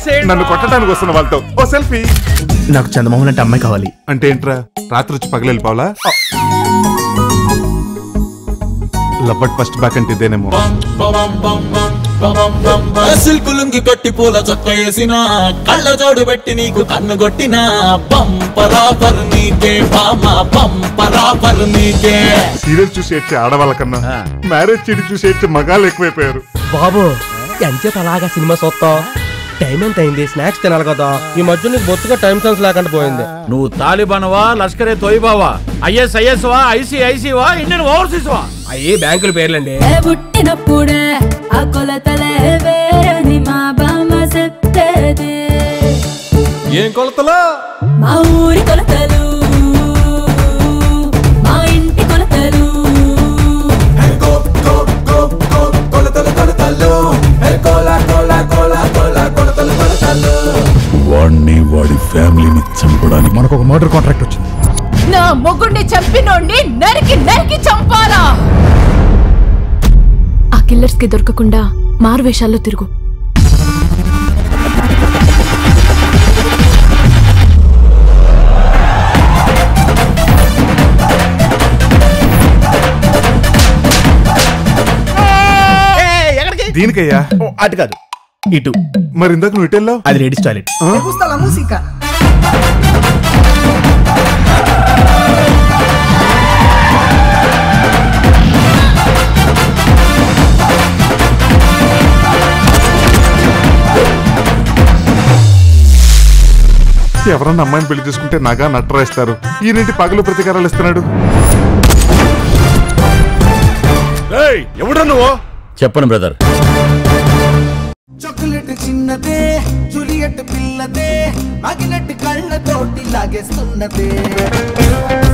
నన్ను కొట్టడానికి వస్తున్న వాళ్ళతో ఓ సెల్ఫీ నాకు చందమోహన్ అంటే అమ్మాయి కావాలి అంటే ఏంట్రా రాత్రి వచ్చి పగలెళ్ళిపోవాలా లవ్వట్ ఫస్ట్ బ్యాక్ అంటే ఇదేనేమో సిల్కు లుంగి కట్టి పూల చొక్క వేసిన కళ్ళ జోడు పెట్టి నీకు కన్ను కొట్టిన పంపరాపర్ నీకే బామ పంపరాపర్ నీకే సీరియల్ చూసి ఏడ్చే ఆడవాళ్ళ కన్నా మ్యారేజ్ చెడి చూసి ఏడ్చే మగాళ్ళు ఎక్కువైపోయారు బాబు ఎంచేత అలాగా సినిమా చూస్తావు టైం ఎంత అయింది స్నాక్స్ తినాలి కదా ఈ మధ్య నీకు బొత్తుగా టైం సెన్స్ లేకుండా పోయింది నువ్వు తాలిబాన్వా లష్కరే తోయిబావా ఐఎస్ ఐఎస్ వా ఐసీ ఐసీ వా ఇండియన్ ఓవర్సీస్ వా అయ్యి బ్యాంకుల పేర్లండి ఏ పుట్టినప్పుడే ఆ కొలతలే వేరని మా బామ్మ చెప్పేది ఏం కొలతలో మా ఊరి కొలతలు మా ఇంటి కొలతలు వాడిని వాడి ఫ్యామిలీని చంపడానికి మనకు ఒక మర్డర్ కాంట్రాక్ట్ వచ్చింది నా మొగుడిని చంపినోడిని నరికి నరికి చంపాలా ఆ కిల్లర్స్ కి దొరకకుండా మారువేషాల్లో తిరుగు దీనికయ్యా ఓ, అటు కాదు ఇటు మరి ఇందాక నువ్వు ఇటు వెళ్ళావు అది లేడీస్ టాయిలెట్ ఎవరన్నా అమ్మాయిని పెళ్లి చేసుకుంటే నగా నట్టరాయిస్తారు ఈయనేంటి పగలు ప్రతీకారాలు ఇస్తున్నాడు ఎవడ నువ్వు చెప్పను బ్రదర్ చాక్లెట్ చిన్నదే జూలియట్ పిల్లదే అగినట్టు కళ్ళతోటి లాగేస్తున్నదే